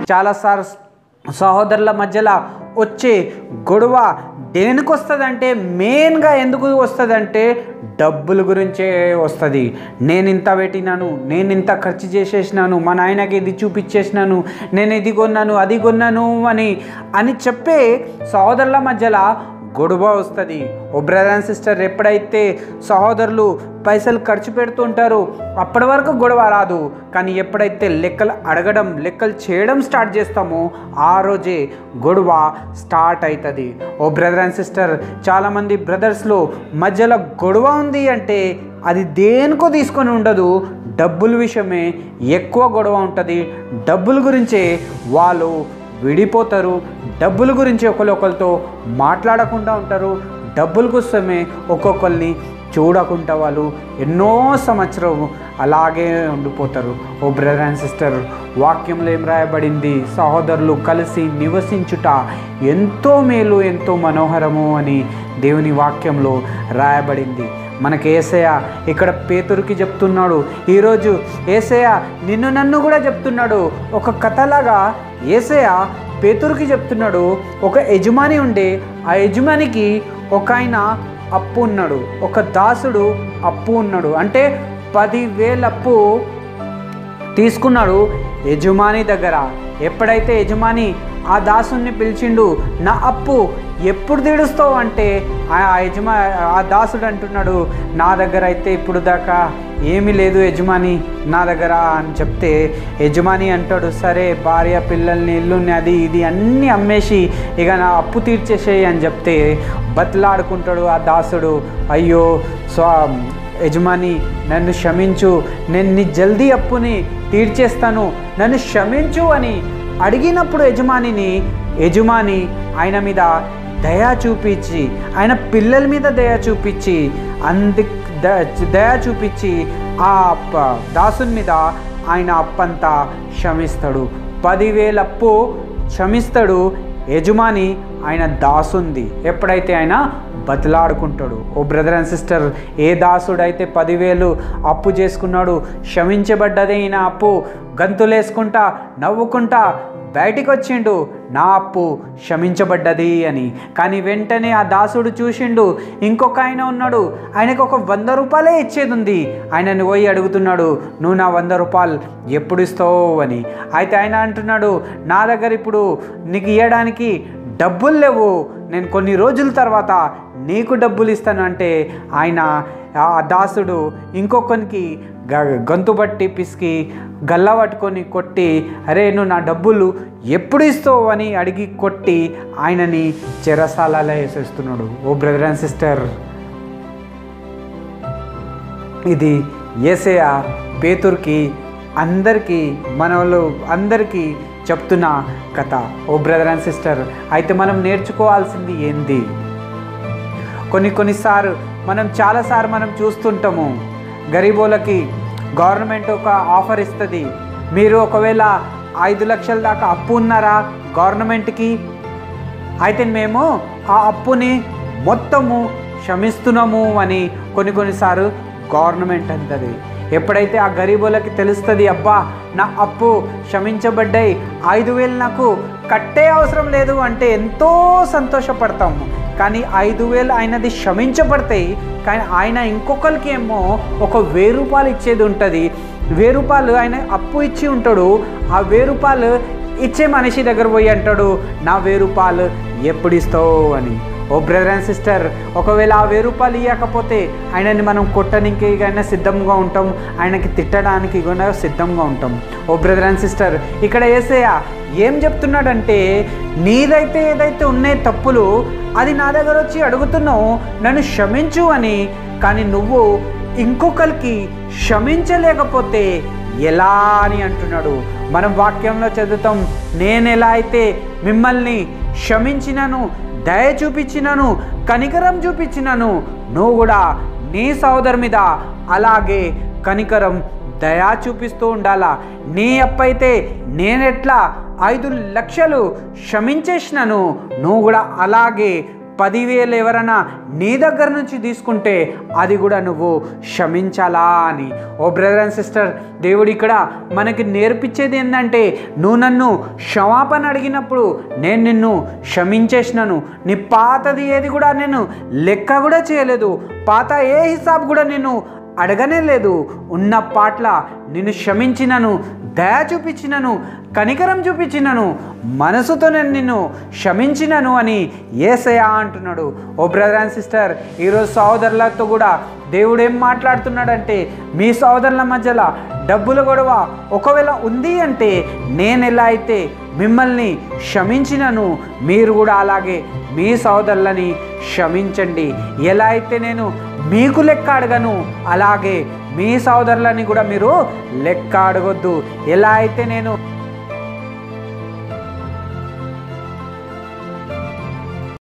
చాలాసార్లు సహోదరుల మధ్యలో వచ్చే గొడవ దేనికి వస్తుందంటే మెయిన్గా ఎందుకు వస్తుందంటే డబ్బుల గురించే వస్తుంది నేను ఇంత పెట్టినాను నేను ఇంత ఖర్చు చేసేసినాను మా నాయనకి ఇది చూపించేసినాను నేను ఇది కొన్నాను అది కొన్నాను అని అని చెప్పే సహోదరుల మధ్యలో గొడవ వస్తుంది ఓ బ్రదర్ అండ్ సిస్టర్ ఎప్పుడైతే సహోదరులు పైసలు ఖర్చు పెడుతుంటారో అప్పటి వరకు గొడవ రాదు కానీ ఎప్పుడైతే లెక్కలు అడగడం లెక్కలు చేయడం స్టార్ట్ చేస్తామో ఆ రోజే గొడవ స్టార్ట్ అవుతుంది ఓ బ్రదర్ అండ్ సిస్టర్ చాలామంది బ్రదర్స్లో మధ్యలో గొడవ ఉంది అంటే అది దేనికో తీసుకొని ఉండదు డబ్బుల విషయమే ఎక్కువ గొడవ ఉంటుంది డబ్బుల గురించే వాళ్ళు విడిపోతారు డబ్బుల గురించి ఒకరికొకరితో మాట్లాడకుండా ఉంటారు డబ్బుల కోసమే ఒక్కొక్కరిని చూడకుండా వాళ్ళు ఎన్నో సంవత్సరం అలాగే ఉండిపోతారు ఓ బ్రదర్ అండ్ సిస్టర్ వాక్యంలో ఏం రాయబడింది సహోదరులు కలిసి నివసించుట ఎంతో మేలు ఎంతో మనోహరము అని దేవుని వాక్యంలో రాయబడింది మనకి ఏసయ ఇక్కడ పేతురికి చెప్తున్నాడు ఈరోజు ఏసయ నిన్ను నన్ను కూడా చెప్తున్నాడు ఒక కథలాగా ఏసయ పేతురికి చెప్తున్నాడు ఒక యజమాని ఉండే ఆ యజమానికి ఒక ఆయన అప్పు ఉన్నాడు ఒక దాసుడు అప్పు ఉన్నాడు అంటే పదివేల అప్పు తీసుకున్నాడు యజమాని దగ్గర ఎప్పుడైతే యజమాని ఆ దాసుని పిలిచిండు నా అప్పు ఎప్పుడు తీడుస్తావు అంటే ఆ యజమా ఆ దాసుడు అంటున్నాడు నా దగ్గర అయితే ఇప్పుడు దాకా ఏమీ లేదు యజమాని నా దగ్గర అని చెప్తే యజమాని అంటాడు సరే భార్య పిల్లల్ని ఇల్లుని అది ఇది అన్నీ అమ్మేసి ఇక నా అప్పు తీర్చేసేయి అని చెప్తే బతిలాడుకుంటాడు ఆ దాసుడు అయ్యో స్వా యజమాని నన్ను క్షమించు నేను నీ జల్దీ అప్పుని తీర్చేస్తాను నన్ను క్షమించు అని అడిగినప్పుడు యజమానిని యజమాని ఆయన మీద దయా చూపించి ఆయన పిల్లల మీద దయా చూపించి అంది ద- దయా చూపించి ఆ ప- దాసుని మీద ఆయన అప్పంతా క్షమిస్తాడు పదివేల అప్పు క్షమిస్తాడు యజమాని ఆయన దాసుంది ఎప్పుడైతే ఆయన బతిలాడుకుంటాడు ఓ బ్రదర్ అండ్ సిస్టర్ ఏ దాసుడైతే పదివేలు అప్పు చేసుకున్నాడు క్షమించబడ్డదే ఈయన అప్పు గంతులేసుకుంటా నవ్వుకుంటా బయటికి వచ్చిండు నా అప్పు క్షమించబడ్డది అని కానీ వెంటనే ఆ దాసుడు చూసిండు ఇంకొక ఆయన ఉన్నాడు ఆయనకు ఒక వంద రూపాయలే ఇచ్చేది ఉంది ఆయనని పోయి అడుగుతున్నాడు నువ్వు నా వంద రూపాయలు ఎప్పుడు ఇస్తావు అని అయితే ఆయన అంటున్నాడు నా దగ్గర ఇప్పుడు నీకు ఇవ్వడానికి డబ్బులు లేవు నేను కొన్ని రోజుల తర్వాత నీకు డబ్బులు ఇస్తాను అంటే ఆయన ఆ దాసుడు ఇంకొకరికి గ- గొంతు బట్టి పిసికి గల్ల పట్టుకొని కొట్టి అరే నువ్వు నా డబ్బులు ఎప్పుడు ఇస్తావు అని అడిగి కొట్టి ఆయనని చెరసాలలో వేసేస్తున్నాడు ఓ బ్రదర్ అండ్ సిస్టర్ ఇది ఏసయ పేతుర్కి అందరికీ మన వాళ్ళు అందరికీ చెప్తున్న కథ ఓ బ్రదర్ అండ్ సిస్టర్ అయితే మనం నేర్చుకోవాల్సింది ఏంది కొన్ని కొన్నిసార్లు మనం చాలాసార్లు మనం చూస్తుంటాము గరీబోలకి గవర్నమెంట్ ఒక ఆఫర్ ఇస్తుంది మీరు ఒకవేళ ఐదు లక్షల దాకా అప్పు ఉన్నారా గవర్నమెంట్కి అయితే మేము ఆ అప్పుని మొత్తము క్షమిస్తున్నాము అని కొన్ని కొన్నిసార్లు గవర్నమెంట్ అంటది ఎప్పుడైతే ఆ గరీబులకి తెలుస్తుంది అబ్బా నా అప్పు క్షమించబడ్డాయి ఐదు వేలు నాకు కట్టే అవసరం లేదు అంటే ఎంతో సంతోషపడతాము కానీ ఐదు వేలు ఆయనది క్షమించబడతాయి కానీ ఆయన ఇంకొకరికి ఏమో ఒక వెయ్యి రూపాయలు ఇచ్చేది ఉంటుంది వెయ్యి రూపాయలు ఆయన అప్పు ఇచ్చి ఉంటాడు ఆ వెయ్యి రూపాయలు ఇచ్చే మనిషి దగ్గర పోయి అంటాడు నా వెయ్యి రూపాయలు ఎప్పుడు ఇస్తావు అని ఓ బ్రదర్ అండ్ సిస్టర్ ఒకవేళ ఆ వెయ్యి రూపాయలు ఇవ్వకపోతే ఆయనని మనం కొట్టడానికి అయినా సిద్ధంగా ఉంటాం ఆయనకి తిట్టడానికి కూడా సిద్ధంగా ఉంటాం ఓ బ్రదర్ అండ్ సిస్టర్ ఇక్కడ ఏసయ్య ఏం చెప్తున్నాడంటే నీదైతే ఏదైతే ఉన్నాయి తప్పులు అది నా దగ్గర వచ్చి అడుగుతున్నావు నన్ను క్షమించు అని కానీ నువ్వు ఇంకొకరికి క్షమించలేకపోతే ఎలా అని అంటున్నాడు మనం వాక్యంలో చదువుతాం నేను ఎలా అయితే మిమ్మల్ని క్షమించినను దయ చూపించినను కనికరం చూపించినను నువ్వు కూడా నీ సోదరు మీద అలాగే కనికరం దయా చూపిస్తూ ఉండాలా నీ అప్పైతే నేనెట్లా ఐదు లక్షలు క్షమించేసినాను నువ్వు కూడా అలాగే పదివేలు ఎవరైనా నీ దగ్గర నుంచి తీసుకుంటే అది కూడా నువ్వు క్షమించాలా అని ఓ బ్రదర్ అండ్ సిస్టర్ దేవుడు ఇక్కడ మనకి నేర్పించేది ఏంటంటే నువ్వు నన్ను క్షమాపణ అడిగినప్పుడు నేను నిన్ను క్షమించేసినాను నీ పాతది ఏది కూడా నేను లెక్క కూడా చేయలేదు పాత ఏ హిసాబ్ కూడా నేను అడగనే లేదు ఉన్న పాట్ల నిన్ను క్షమించినను దయ చూపించినను కనికరం చూపించినను మనసుతో నేను నిన్ను క్షమించినను అని ఏసయా అంటున్నాడు ఓ బ్రదర్ అండ్ సిస్టర్ ఈరోజు సహోదరులతో కూడా దేవుడు ఏం మాట్లాడుతున్నాడంటే మీ సహోదరుల మధ్యలో డబ్బుల గొడవ ఒకవేళ ఉంది అంటే నేను ఎలా అయితే మిమ్మల్ని క్షమించినను మీరు కూడా అలాగే మీ సహోదరులని క్షమించండి ఎలా అయితే నేను మీకు లెక్క అడగను అలాగే మీ సహోదరులని కూడా మీరు లెక్క అడగొద్దు ఎలా అయితే నేను